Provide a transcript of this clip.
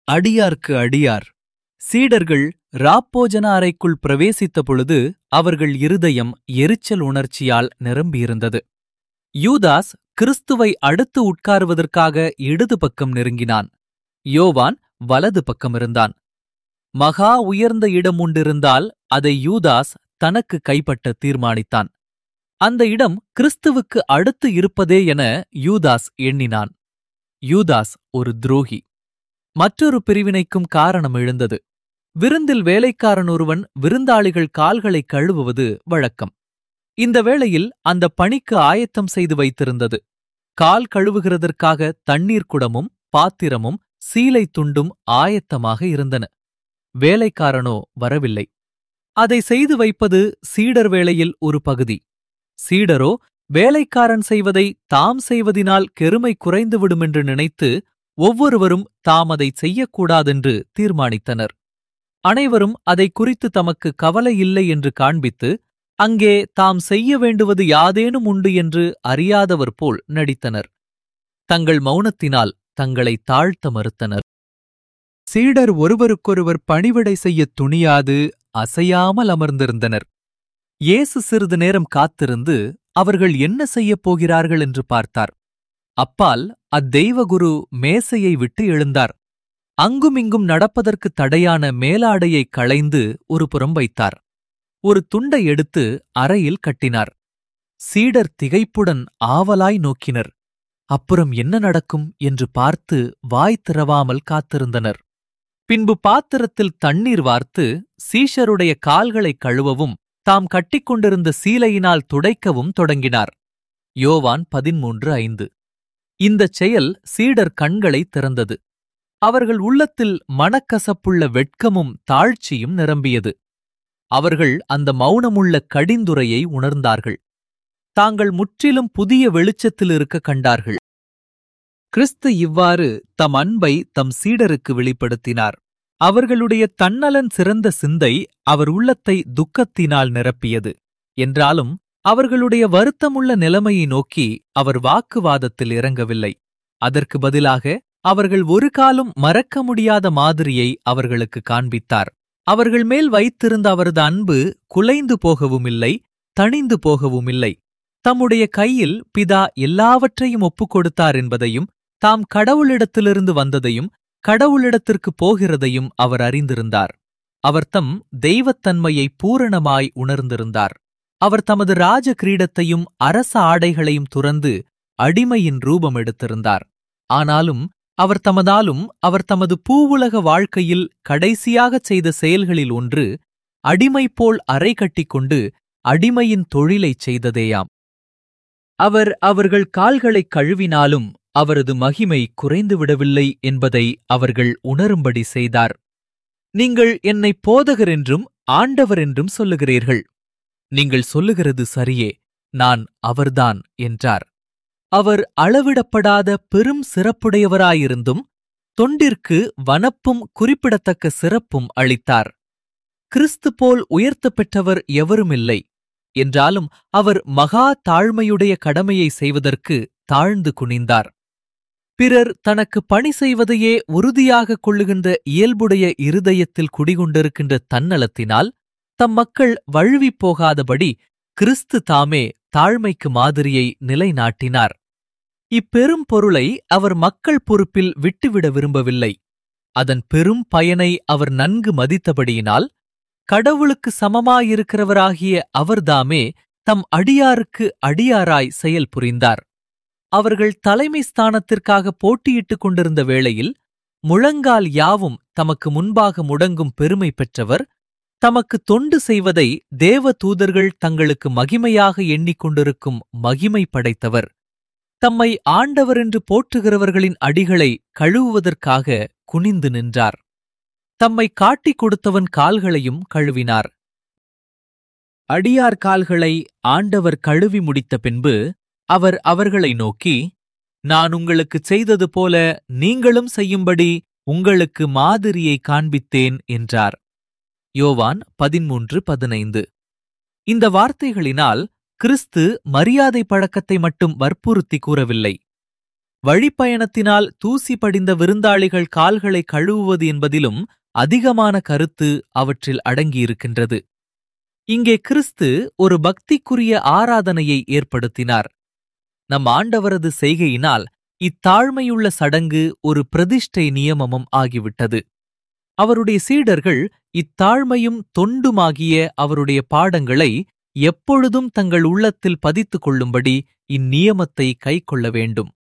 அடியார்க்கு அடியார் சீடர்கள் ராப்போஜன அறைக்குள் பிரவேசித்த பொழுது அவர்கள் இருதயம் எரிச்சல் உணர்ச்சியால் நிரம்பியிருந்தது யூதாஸ் கிறிஸ்துவை அடுத்து உட்காருவதற்காக இடது பக்கம் நெருங்கினான் யோவான் வலது பக்கம் இருந்தான் மகா உயர்ந்த இடம் உண்டிருந்தால் அதை யூதாஸ் தனக்கு கைப்பற்ற தீர்மானித்தான் அந்த இடம் கிறிஸ்துவுக்கு அடுத்து இருப்பதே என யூதாஸ் எண்ணினான் யூதாஸ் ஒரு துரோகி மற்றொரு பிரிவினைக்கும் காரணம் எழுந்தது விருந்தில் வேலைக்காரன் ஒருவன் விருந்தாளிகள் கால்களை கழுவுவது வழக்கம் இந்த வேளையில் அந்த பணிக்கு ஆயத்தம் செய்து வைத்திருந்தது கால் கழுவுகிறதற்காக தண்ணீர் குடமும் பாத்திரமும் சீலை துண்டும் ஆயத்தமாக இருந்தன வேலைக்காரனோ வரவில்லை அதை செய்து வைப்பது சீடர் வேளையில் ஒரு பகுதி சீடரோ வேலைக்காரன் செய்வதை தாம் செய்வதினால் கெருமை குறைந்துவிடும் என்று நினைத்து ஒவ்வொருவரும் தாம் அதை செய்யக்கூடாதென்று தீர்மானித்தனர் அனைவரும் அதை குறித்து தமக்கு கவலை இல்லை என்று காண்பித்து அங்கே தாம் செய்ய வேண்டுவது யாதேனும் உண்டு என்று அறியாதவர் போல் நடித்தனர் தங்கள் மௌனத்தினால் தங்களை தாழ்த்த மறுத்தனர் சீடர் ஒருவருக்கொருவர் பணிவிடை செய்யத் துணியாது அசையாமல் அமர்ந்திருந்தனர் இயேசு சிறிது நேரம் காத்திருந்து அவர்கள் என்ன செய்யப் போகிறார்கள் என்று பார்த்தார் அப்பால் அத்தெய்வகுரு மேசையை விட்டு எழுந்தார் அங்குமிங்கும் நடப்பதற்கு தடையான மேலாடையை களைந்து ஒரு புறம் வைத்தார் ஒரு துண்டை எடுத்து அறையில் கட்டினார் சீடர் திகைப்புடன் ஆவலாய் நோக்கினர் அப்புறம் என்ன நடக்கும் என்று பார்த்து வாய் திறவாமல் காத்திருந்தனர் பின்பு பாத்திரத்தில் தண்ணீர் வார்த்து சீஷருடைய கால்களைக் கழுவவும் தாம் கட்டிக்கொண்டிருந்த சீலையினால் துடைக்கவும் தொடங்கினார் யோவான் பதிமூன்று ஐந்து இந்தச் செயல் சீடர் கண்களை திறந்தது அவர்கள் உள்ளத்தில் மனக்கசப்புள்ள வெட்கமும் தாழ்ச்சியும் நிரம்பியது அவர்கள் அந்த மௌனமுள்ள கடிந்துரையை உணர்ந்தார்கள் தாங்கள் முற்றிலும் புதிய வெளிச்சத்தில் இருக்க கண்டார்கள் கிறிஸ்து இவ்வாறு தம் அன்பை தம் சீடருக்கு வெளிப்படுத்தினார் அவர்களுடைய தன்னலன் சிறந்த சிந்தை அவர் உள்ளத்தை துக்கத்தினால் நிரப்பியது என்றாலும் அவர்களுடைய வருத்தமுள்ள நிலைமையை நோக்கி அவர் வாக்குவாதத்தில் இறங்கவில்லை அதற்கு பதிலாக அவர்கள் ஒரு காலம் மறக்க முடியாத மாதிரியை அவர்களுக்கு காண்பித்தார் அவர்கள் மேல் வைத்திருந்த அவரது அன்பு குலைந்து போகவும் இல்லை தணிந்து போகவும் இல்லை தம்முடைய கையில் பிதா எல்லாவற்றையும் ஒப்புக் கொடுத்தார் என்பதையும் தாம் கடவுளிடத்திலிருந்து வந்ததையும் கடவுளிடத்திற்கு போகிறதையும் அவர் அறிந்திருந்தார் அவர் தம் தெய்வத்தன்மையை பூரணமாய் உணர்ந்திருந்தார் அவர் தமது ராஜ கிரீடத்தையும் அரச ஆடைகளையும் துறந்து அடிமையின் ரூபம் எடுத்திருந்தார் ஆனாலும் அவர் தமதாலும் அவர் தமது பூவுலக வாழ்க்கையில் கடைசியாகச் செய்த செயல்களில் ஒன்று அடிமை போல் அறை கட்டிக்கொண்டு அடிமையின் தொழிலைச் செய்ததேயாம் அவர் அவர்கள் கால்களைக் கழுவினாலும் அவரது மகிமை குறைந்துவிடவில்லை என்பதை அவர்கள் உணரும்படி செய்தார் நீங்கள் என்னை போதகர் என்றும் ஆண்டவர் என்றும் சொல்லுகிறீர்கள் நீங்கள் சொல்லுகிறது சரியே நான் அவர்தான் என்றார் அவர் அளவிடப்படாத பெரும் சிறப்புடையவராயிருந்தும் தொண்டிற்கு வனப்பும் குறிப்பிடத்தக்க சிறப்பும் அளித்தார் கிறிஸ்து போல் உயர்த்தப் பெற்றவர் எவருமில்லை என்றாலும் அவர் மகா தாழ்மையுடைய கடமையை செய்வதற்கு தாழ்ந்து குனிந்தார் பிறர் தனக்கு பணி செய்வதையே உறுதியாகக் கொள்ளுகின்ற இயல்புடைய இருதயத்தில் குடிகொண்டிருக்கின்ற தன்னலத்தினால் தம் மக்கள் வழுவிப் போகாதபடி கிறிஸ்து தாமே தாழ்மைக்கு மாதிரியை நிலைநாட்டினார் இப்பெரும் பொருளை அவர் மக்கள் பொறுப்பில் விட்டுவிட விரும்பவில்லை அதன் பெரும் பயனை அவர் நன்கு மதித்தபடியினால் கடவுளுக்கு சமமாயிருக்கிறவராகிய அவர்தாமே தம் அடியாருக்கு அடியாராய் செயல் புரிந்தார் அவர்கள் தலைமை ஸ்தானத்திற்காக போட்டியிட்டுக் கொண்டிருந்த வேளையில் முழங்கால் யாவும் தமக்கு முன்பாக முடங்கும் பெருமை பெற்றவர் தமக்கு தொண்டு செய்வதை தேவ தூதர்கள் தங்களுக்கு மகிமையாக எண்ணிக்கொண்டிருக்கும் மகிமை படைத்தவர் தம்மை ஆண்டவர் என்று போற்றுகிறவர்களின் அடிகளை கழுவுவதற்காக குனிந்து நின்றார் தம்மை காட்டிக் கொடுத்தவன் கால்களையும் கழுவினார் அடியார் கால்களை ஆண்டவர் கழுவி முடித்த பின்பு அவர் அவர்களை நோக்கி நான் உங்களுக்குச் செய்தது போல நீங்களும் செய்யும்படி உங்களுக்கு மாதிரியை காண்பித்தேன் என்றார் யோவான் பதிமூன்று பதினைந்து இந்த வார்த்தைகளினால் கிறிஸ்து மரியாதை பழக்கத்தை மட்டும் வற்புறுத்தி கூறவில்லை வழிப்பயணத்தினால் தூசி படிந்த விருந்தாளிகள் கால்களை கழுவுவது என்பதிலும் அதிகமான கருத்து அவற்றில் அடங்கியிருக்கின்றது இங்கே கிறிஸ்து ஒரு பக்திக்குரிய ஆராதனையை ஏற்படுத்தினார் நம் ஆண்டவரது செய்கையினால் இத்தாழ்மையுள்ள சடங்கு ஒரு பிரதிஷ்டை நியமமும் ஆகிவிட்டது அவருடைய சீடர்கள் இத்தாழ்மையும் தொண்டுமாகிய அவருடைய பாடங்களை எப்பொழுதும் தங்கள் உள்ளத்தில் பதித்துக் கொள்ளும்படி இந்நியமத்தை கைக்கொள்ள வேண்டும்